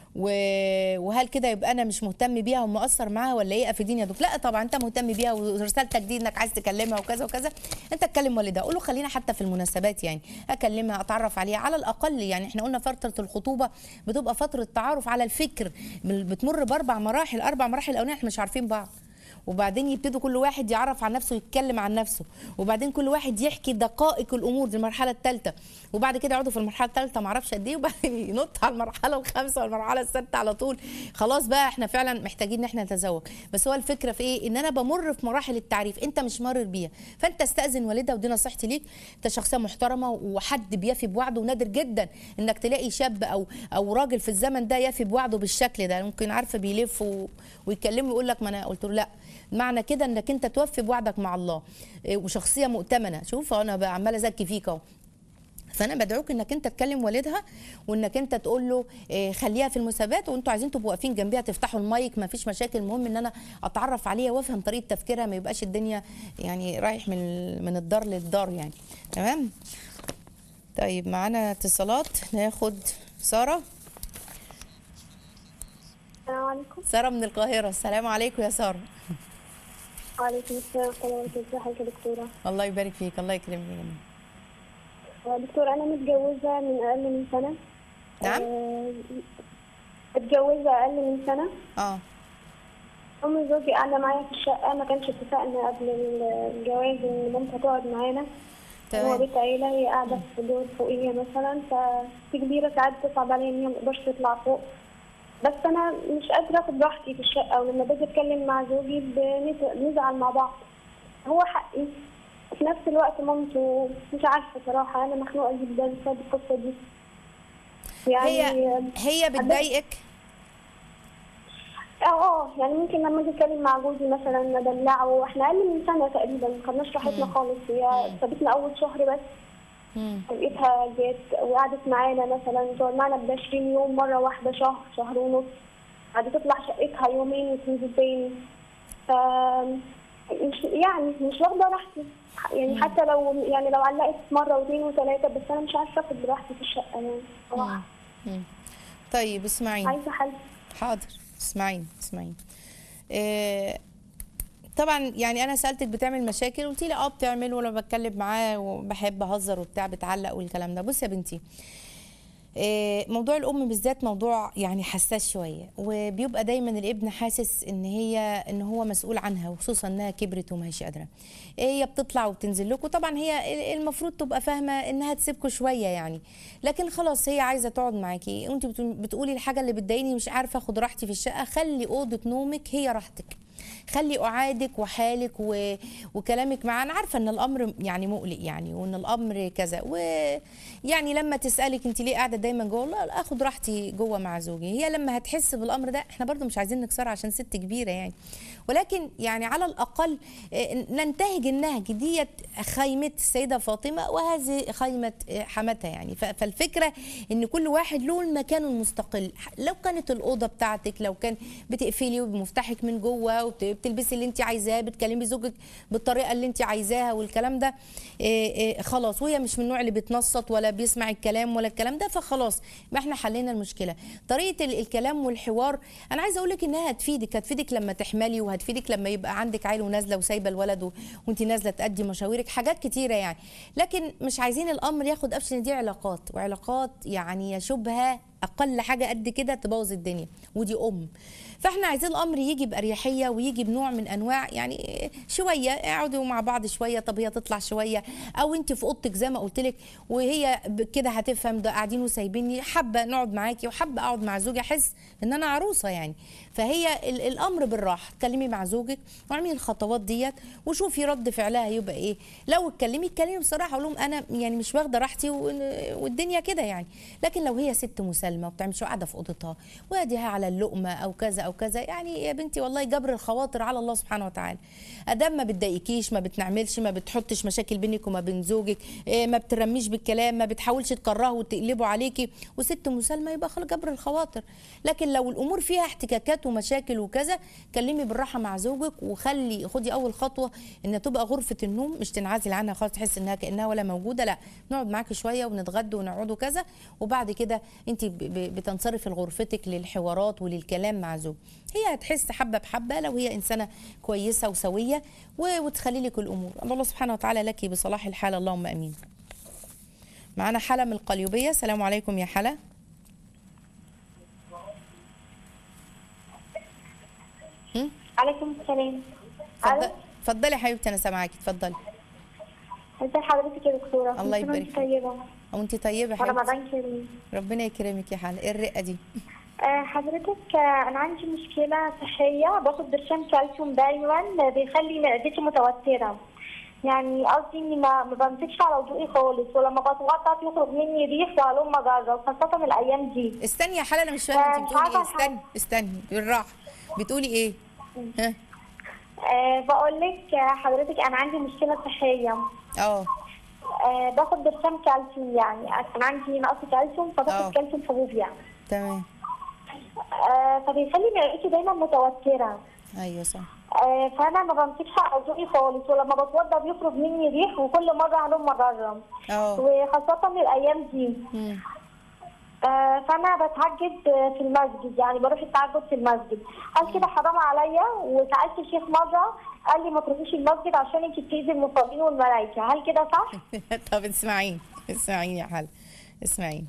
و- وهل كده يبقى انا مش مهتم بيها ومقصر معاها ولا ايه افيديني يا دكتور لا طبعا انت مهتم بيها ورسالتك دي انك عايز تكلمها وكذا وكذا انت اتكلم والدها قول له خلينا حتى في المناسبات يعني اكلمها اتعرف عليها على الاقل يعني احنا قلنا فتره الخطوبه بتبقى فتره تعارف على الفكر بتمر باربع مراحل اربع مراحل الاولانيه احنا مش عارفين بعض وبعدين يبتدوا كل واحد يعرف عن نفسه ويتكلم عن نفسه وبعدين كل واحد يحكي دقائق الامور دي المرحله الثالثه وبعد كده يقعدوا في المرحله الثالثه ما اعرفش قد ايه وبعدين ينط على المرحله الخامسه والمرحله السادسه على طول خلاص بقى احنا فعلا محتاجين ان احنا نتزوج بس هو الفكره في ايه ان انا بمر في مراحل التعريف انت مش مرر بيها فانت استاذن والدها ودي نصيحتي ليك انت شخصيه محترمه وحد بيفي بوعده ونادر جدا انك تلاقي شاب او او راجل في الزمن ده يفي بوعده بالشكل ده ممكن عارفه بيلف و- ويكلمه يقول لك ما انا قلت له لا معنى كده انك انت توفي بوعدك مع الله إيه، وشخصيه مؤتمنه شوف انا بقى عماله ازكي فيك اهو فانا بدعوك انك انت تكلم والدها وانك انت تقول له إيه، خليها في المسابقات وانتوا عايزين تبقوا واقفين جنبيها تفتحوا المايك ما فيش مشاكل المهم ان انا اتعرف عليها وافهم طريقه تفكيرها ما يبقاش الدنيا يعني رايح من ال- من الدار للدار يعني تمام طيب معانا اتصالات ناخد ساره السلام عليكم ساره من القاهره السلام عليكم يا ساره وعليكم السلام ورحمة الله وبركاته ازي حضرتك يا دكتورة الله يبارك فيك الله يكرمك يا جميل. آه، دكتورة أنا متجوزة من أقل من سنة نعم آه، متجوزة أقل من سنة اه أم زوجي قاعدة معايا في الشقة ما كانش اتفقنا قبل الجواز إن مامتها تقعد معانا هو تمام بيت عيلة هي قاعدة في دور فوقية مثلا ففي كبيرة ساعات بتصعب عليا إن هي متقدرش تطلع فوق بس أنا مش قادرة آخد راحتي في الشقة ولما باجي أتكلم مع زوجي بنت- بنزعل مع بعض هو حقي في نفس الوقت مامته مش عارفة صراحة أنا مخنوقة جدا بسبب القصة دي يعني هي هي بتضايقك اه اه يعني ممكن لما اجي اتكلم مع جوزي مثلا ادلعه احنا اقل من سنه تقريبا ما خدناش راحتنا خالص هي سابتنا اول شهر بس مم. لقيتها جت وقعدت معانا مثلا تقعد معانا ب 20 يوم مره واحده شهر شهر ونص بعد تطلع شقتها يومين وتنزل تاني ف مش يعني مش واخده راحتي يعني حتى لو يعني لو علقت مره واثنين وثلاثه بس انا مش عارفه اخد راحتي في الشقه يعني صراحه مم. طيب اسمعيني عايزه حل حاضر اسمعيني اسمعيني إيه طبعا يعني انا سالتك بتعمل مشاكل قلتي لي اه بتعمل ولما بتكلم معاه وبحب اهزر وبتاع بتعلق والكلام ده بصي يا بنتي إيه، موضوع الام بالذات موضوع يعني حساس شويه وبيبقى دايما الابن حاسس ان هي ان هو مسؤول عنها وخصوصا انها كبرت وما هيش قادره إيه، هي بتطلع وبتنزل لكم طبعا هي المفروض تبقى فاهمه انها تسيبكم شويه يعني لكن خلاص هي عايزه تقعد معاكي وانت بتقولي الحاجه اللي بتضايقني مش عارفه اخد راحتي في الشقه خلي اوضه نومك هي راحتك خلي اعادك وحالك و... وكلامك معاه انا عارفه ان الامر يعني مقلق يعني وان الامر كذا ويعني لما تسالك انت ليه قاعده دايما جوه لا لا، اخد راحتي جوه مع زوجي هي لما هتحس بالامر ده احنا برضو مش عايزين نكسرها عشان ست كبيره يعني ولكن يعني على الاقل آه، ننتهج النهج ديت خيمه السيده فاطمه وهذه خيمه آه، حماتها يعني ف- فالفكره ان كل واحد له المكان المستقل لو كانت الاوضه بتاعتك لو كان بتقفلي وبمفتاحك من جوه وبتلبسي اللي انت عايزاه بتكلمي زوجك بالطريقه اللي انت عايزاها والكلام ده آه، آه، خلاص وهي مش من النوع اللي بتنصت ولا بيسمع الكلام ولا الكلام ده فخلاص ما احنا حلينا المشكله طريقه ال- الكلام والحوار انا عايزه اقول لك انها هتفيدك هتفيدك لما تحملي وهتفيدك لما يبقى عندك عيل ونازله وسايبه الولد و- وانت نازله تأدي مشاويرك حاجات كتيره يعني لكن مش عايزين الامر ياخد قفش إن دي علاقات وعلاقات يعني يشوبها اقل حاجه قد كده تبوظ الدنيا ودي ام فاحنا عايزين الامر يجي باريحيه ويجي بنوع من انواع يعني شويه اقعدوا مع بعض شويه طب هي تطلع شويه او انت في اوضتك زي ما قلت لك وهي ب- كده هتفهم ده قاعدين وسايبيني حابه نقعد معاكي وحابه اقعد مع زوجي احس ان انا عروسه يعني فهي ال- الامر بالراحه اتكلمي مع زوجك واعملي الخطوات ديت وشوفي رد فعلها هيبقى ايه لو اتكلمي اتكلمي بصراحه اقول لهم انا يعني مش واخده راحتي وإن- والدنيا كده يعني لكن لو هي ست مسالمه وبتعمل شو قاعده في اوضتها واديها على اللقمه او كذا او كذا يعني يا بنتي والله جبر الخواطر على الله سبحانه وتعالى ادام ما بتضايقكيش ما بتنعملش ما بتحطش مشاكل بينك وما بين زوجك إيه، ما بترميش بالكلام ما بتحاولش تكرهه وتقلبه عليكي وست مسالمه يبقى خلاص جبر الخواطر لكن لو الامور فيها احتكاكات ومشاكل وكذا كلمي بالراحه مع زوجك وخلي خدي اول خطوه ان تبقى غرفه النوم مش تنعزل عنها خالص تحس انها كانها ولا موجوده لا نقعد معاكي شويه ونتغدى ونقعد كذا وبعد كده انت ب- ب- بتنصرفي لغرفتك للحوارات وللكلام مع زوج هي هتحس حبه بحبه لو هي انسانه كويسه وسويه و- وتخلي لك الامور الله سبحانه وتعالى لك بصلاح الحال اللهم امين معانا حلا من القليوبيه السلام عليكم يا حلا هم؟ عليكم السلام اتفضل- الو اتفضلي يا حبيبتي انا سامعاكي اتفضلي ازي حضرتك يا دكتوره الله كل سنة يبارك وانت طيبه وانت طيبه يا حبيبتي ورمضان كريم ربنا يكرمك يا حلا ايه الرقه دي آه، حضرتك آه، انا عندي مشكله صحيه باخد برشام كالسيوم دايما بيخلي معدتي متوتره يعني قصدي اني ما ما بمسكش على وضوئي خالص ولما بتوقف يخرج مني ريح وعلوم مجرة خاصة الأيام دي استني يا حلا انا مش فاهمه انت مش بتقولي ايه عارفة استني استني بالراحه بتقولي ايه ها أه بقول لك آه، حضرتك أنا عندي مشكلة صحية اه أه باخد برشام كالسيوم يعني أنا عندي نقص كالسيوم آه. فباخد كالسيوم حبوب يعني تمام أه فبيخلي معدتي دايما متوترة ايوه صح آه، فانا ما بمسكش على وضوئي خالص ولما بتوضى بيخرج مني ريح وكل مره علوم مجرة اه وخاصه الايام دي مم. آه، فانا بتهجد آه، في المسجد يعني بروح التهجد في المسجد هل كده حرام عليا وسالت الشيخ مره قال لي ما تروحيش المسجد عشان انت بتاذي المصلين والملائكه هل كده صح؟ طب اسمعيني اسمعيني يا حلا اسمعيني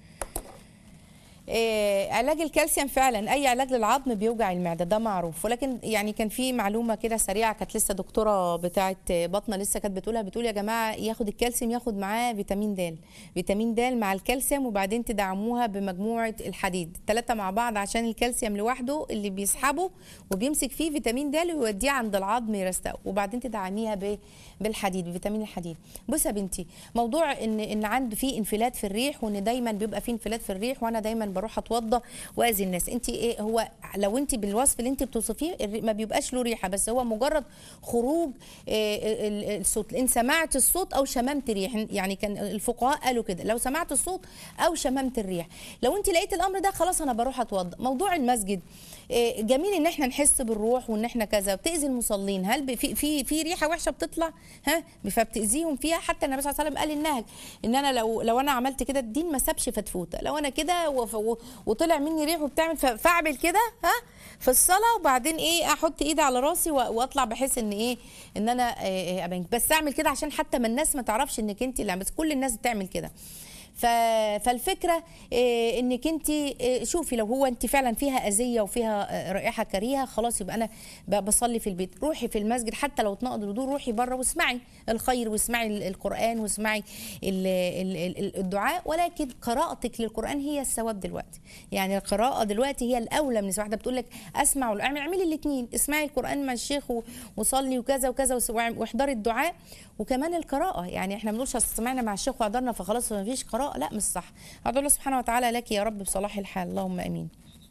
إيه علاج الكالسيوم فعلا اي علاج للعظم بيوجع المعده ده معروف ولكن يعني كان في معلومه كده سريعه كانت لسه دكتوره بتاعه بطنه لسه كانت بتقولها بتقول يا جماعه ياخد الكالسيوم ياخد معاه فيتامين د فيتامين د مع الكالسيوم وبعدين تدعموها بمجموعه الحديد الثلاثه مع بعض عشان الكالسيوم لوحده اللي بيسحبه وبيمسك فيه فيتامين د ويوديه عند العظم يرستقه وبعدين تدعميها ب بالحديد بفيتامين الحديد بصي يا بنتي موضوع ان ان عنده في انفلات في الريح وان دايما بيبقى في انفلات في الريح وانا دايما بروح اتوضى واذي الناس انت ايه هو لو انت بالوصف اللي انت بتوصفيه الري- ما بيبقاش له ريحه بس هو مجرد خروج آه، ال- ال- الصوت ان سمعت الصوت او شممت ريح يعني كان الفقهاء قالوا كده لو سمعت الصوت او شممت الريح لو انت لقيت الامر ده خلاص انا بروح اتوضى موضوع المسجد آه، جميل ان احنا نحس بالروح وان احنا كذا بتاذي المصلين هل ب- في في في ريحه وحشه بتطلع ها فبتاذيهم فيها حتى النبي صلى الله عليه وسلم قال النهج ان انا لو لو انا عملت كده الدين ما سابش فتفوته لو انا كده وف- و- وطلع مني ريح وبتعمل ف- فاعمل كده ها في الصلاه وبعدين ايه احط ايدي على راسي و- واطلع بحيث ان ايه ان انا آه، آه، أبين. بس اعمل كده عشان حتى ما الناس ما تعرفش انك انت اللي عم- بس كل الناس بتعمل كده ف... فالفكره إيه انك انت إيه شوفي لو هو انت فعلا فيها اذيه وفيها آه، رائحه كريهه خلاص يبقى انا ب- بصلي في البيت روحي في المسجد حتى لو اتنقض الوضوء روحي بره واسمعي الخير واسمعي ال- القران واسمعي ال- ال- ال- الدعاء ولكن قراءتك للقران هي الثواب دلوقتي يعني القراءه دلوقتي هي الاولى من واحده بتقول لك اسمع ولا اعمل اعملي الاثنين اسمعي القران مع الشيخ و- وصلي وكذا وكذا وس- واحضري الدعاء وكمان القراءه يعني احنا ما بنقولش أصل سمعنا مع الشيخ وحضرنا فخلاص ما فيش قراءه لا مش صح ادعو الله سبحانه وتعالى لك يا رب بصلاح الحال اللهم امين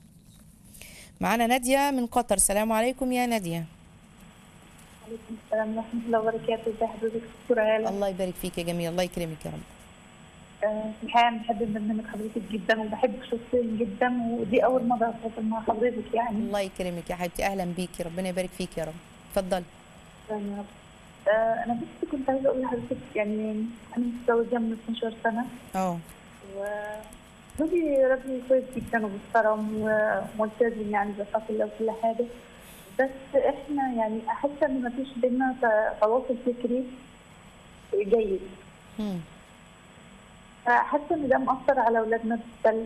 معانا ناديه من قطر السلام عليكم يا ناديه عليكم السلام ورحمة الله وبركاته ازي حضرتك دكتورة هالة الله يبارك فيك يا جميل الله يكرمك يا رب آه، في الحقيقة أنا بحب برنامج حضرتك جدا وبحبك شخصيا جدا ودي أول مرة أتواصل مع حضرتك يعني الله يكرمك يا حبيبتي اهلا بيكي ربنا يبارك فيك يا رب اتفضلي شكراً يا رب. آه، أنا بس كنت عايزة أقول لحضرتك يعني أنا متزوجة من 12 سنة اه وزوجي راجل كويس جدا ومحترم وملتزم يعني بخاف الله وكل حاجة بس احنا يعني حاسة ان مفيش بينا ت- تواصل فكري جيد مم. فحاسه ان ده مأثر على اولادنا بالسلب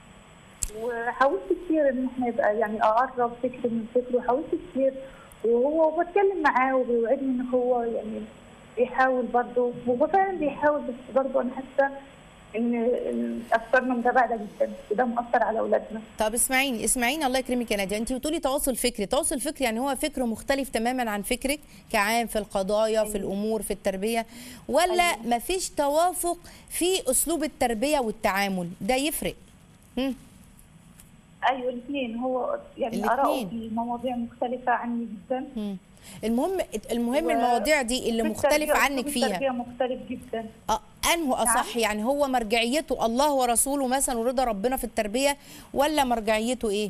وحاولت كتير ان احنا يبقى يعني اقرب فكر من فكره وحاولت كتير وهو وبتكلم معاه وبيوعدني ان هو يعني بيحاول برضه وهو فعلا بيحاول بس برضه انا حاسه ان إن افكارنا متباعده جدا وده مأثر على اولادنا طب اسمعيني اسمعيني الله يكرمك يا ناديه انت بتقولي تواصل فكري تواصل فكري يعني هو فكر مختلف تماما عن فكرك كعام في القضايا في الامور في التربيه ولا مفيش توافق في اسلوب التربيه والتعامل ده يفرق مم. ايوه الاثنين هو يعني الاتنين. اراءه في مواضيع مختلفه عني جدا مم. المهم المهم و- المواضيع دي اللي في مختلف التربية- عنك أسلوب فيها التربيه مختلف جدا آه، انه اصح يعني هو مرجعيته الله ورسوله مثلا ورضا ربنا في التربيه ولا مرجعيته ايه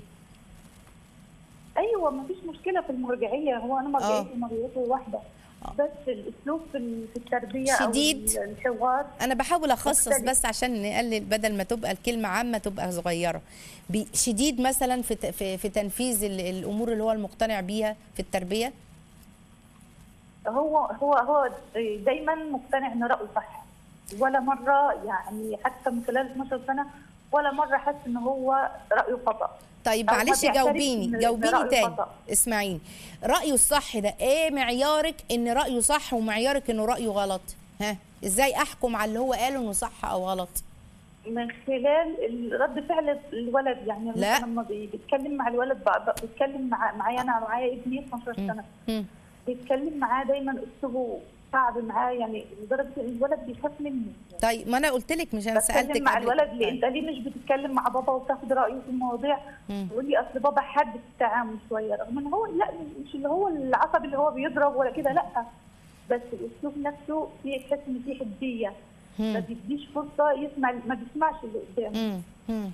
ايوه ما فيش مشكله في المرجعيه هو انا آه. مرجعيتي ومرجعيته واحده بس الاسلوب في ال- في التربيه شديد. او ال- الحوار انا بحاول اخصص مختلف. بس عشان نقلل بدل ما تبقى الكلمه عامه تبقى صغيره بي- شديد مثلا في ت- في, في تنفيذ ال- الامور اللي هو المقتنع بيها في التربيه هو هو هو دايما مقتنع ان رايه صح ولا مره يعني حتى من خلال 12 سنه ولا مره حس ان هو رايه خطا طيب أو ما معلش بيعترفش جاوبيني إن- إن جاوبيني رأيه تاني خطأ. اسمعيني رايه الصح ده ايه معيارك ان رايه صح ومعيارك انه رايه غلط ها ازاي احكم على اللي هو قاله انه صح او غلط من خلال رد فعل الولد يعني لا. لما بي- بيتكلم مع الولد بقى- بقى بيتكلم مع معايا انا معايا ابني 12 سنه مم. بيتكلم معاه دايما اسلوبه صعب معاه يعني لدرجه ان الولد بيخاف مني طيب ما انا قلت لك مش انا سالتك بتكلم مع قبل- الولد ليه طيب. انت ليه مش بتتكلم مع بابا وتاخد رايه في المواضيع مم. يقول لي اصل بابا حد في التعامل شويه رغم ان هو لا مش اللي هو العصبي اللي هو بيضرب ولا كده لا بس الاسلوب نفسه فيه تحس ان فيه حديه ما بيديش فرصه يسمع ما بيسمعش اللي قدامه مم. مم.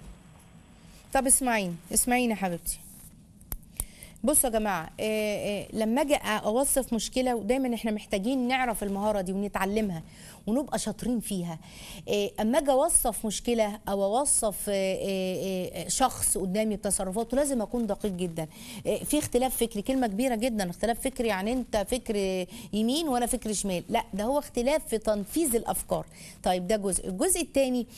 طب اسمعيني اسمعيني يا حبيبتي بصوا يا جماعه إيه إيه لما اجي اوصف مشكله ودايما احنا محتاجين نعرف المهاره دي ونتعلمها ونبقى شاطرين فيها إيه اما اجي اوصف مشكله او اوصف إيه إيه إيه شخص قدامي بتصرفاته لازم اكون دقيق جدا إيه في اختلاف فكري كلمه كبيره جدا اختلاف فكري يعني انت فكر يمين وانا فكر شمال لا ده هو اختلاف في تنفيذ الافكار طيب ده جزء الجزء الثاني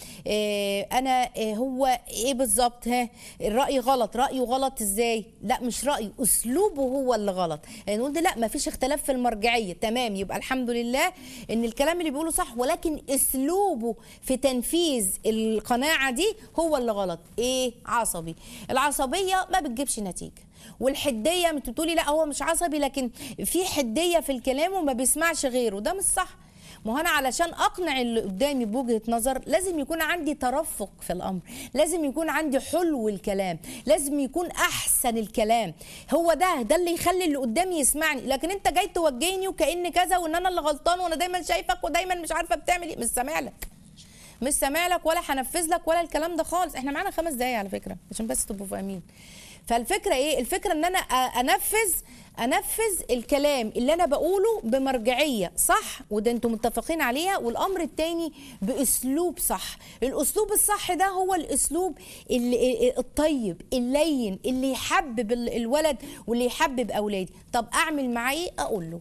انا إيه هو ايه بالظبط ها الراي غلط رايه غلط ازاي لا مش رايه اسلوبه هو اللي غلط يعني نقول ده لا ما فيش اختلاف في المرجعيه تمام يبقى الحمد لله ان الكلام اللي بيقوله صح ولكن اسلوبه في تنفيذ القناعه دي هو اللي غلط ايه عصبي العصبيه ما بتجيبش نتيجه والحديه انت بتقولي لا هو مش عصبي لكن في حديه في الكلام وما بيسمعش غيره ده مش صح ما هو انا علشان اقنع اللي قدامي بوجهه نظر لازم يكون عندي ترفق في الامر لازم يكون عندي حلو الكلام لازم يكون احسن الكلام هو ده ده اللي يخلي اللي قدامي يسمعني لكن انت جاي توجهني وكأن كذا وان انا اللي غلطان وانا دايما شايفك ودايما مش عارفه بتعمل ايه مش سامع لك مش سامع لك ولا هنفذ لك ولا الكلام ده خالص احنا معانا خمس دقايق على فكره عشان بس تبقوا فاهمين فالفكره ايه الفكره ان انا أ- انفذ انفذ الكلام اللي انا بقوله بمرجعيه صح وده انتم متفقين عليها والامر الثاني باسلوب صح الاسلوب الصح ده هو الاسلوب اللي الطيب اللين اللي يحبب ال- الولد واللي يحبب اولادي طب اعمل معاه ايه اقول له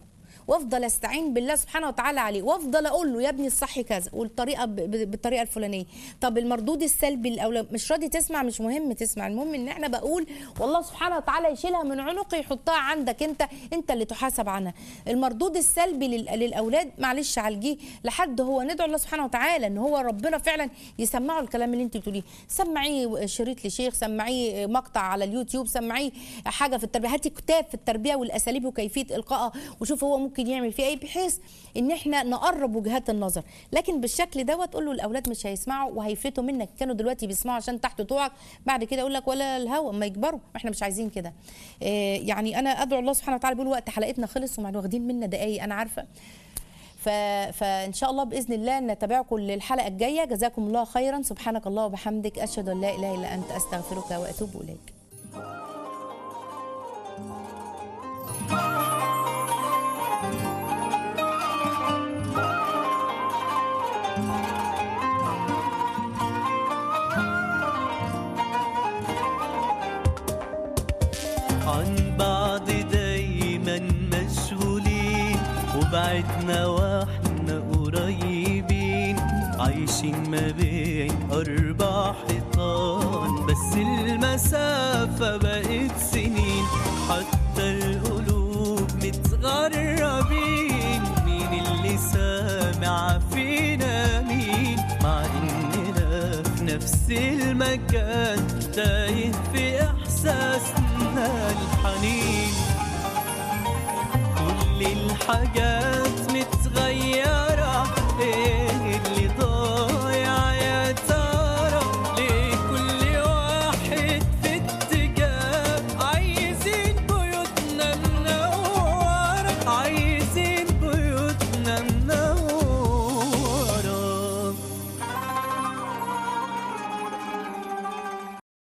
وافضل استعين بالله سبحانه وتعالى عليه وافضل اقول له يا ابني الصح كذا والطريقه ب- ب- بالطريقه الفلانيه طب المردود السلبي الاولى مش راضي تسمع مش مهم تسمع المهم ان احنا بقول والله سبحانه وتعالى يشيلها من عنقي يحطها عندك انت انت اللي تحاسب عنها المردود السلبي لل- للاولاد معلش عالجيه لحد هو ندعو الله سبحانه وتعالى ان هو ربنا فعلا يسمعه الكلام اللي انت بتقوليه سمعيه شريط لشيخ سمعيه مقطع على اليوتيوب سمعيه حاجه في التربيه هاتي كتاب في التربيه والاساليب وكيفيه القائها وشوف هو ممكن يعمل فيه ايه بحيث ان احنا نقرب وجهات النظر لكن بالشكل دوت تقول له الاولاد مش هيسمعوا وهيفلتوا منك كانوا دلوقتي بيسمعوا عشان تحت طوعك بعد كده يقول لك ولا الهوى ما يكبروا احنا مش عايزين كده إيه يعني انا ادعو الله سبحانه وتعالى بيقول وقت حلقتنا خلص وما واخدين منا دقايق انا عارفه ف... فان شاء الله باذن الله نتابعكم للحلقه الجايه جزاكم الله خيرا سبحانك الله وبحمدك اشهد ان لا اله الا انت استغفرك واتوب اليك عن بعض دايما مشغولين وبعدنا واحنا قريبين عايشين ما بين أربع حيطان بس المسافة بقت سنين حتى القلوب متغربين مين اللي سامع فينا مين مع إننا في نفس المكان تايه في إحساسنا الحنين كل الحاجات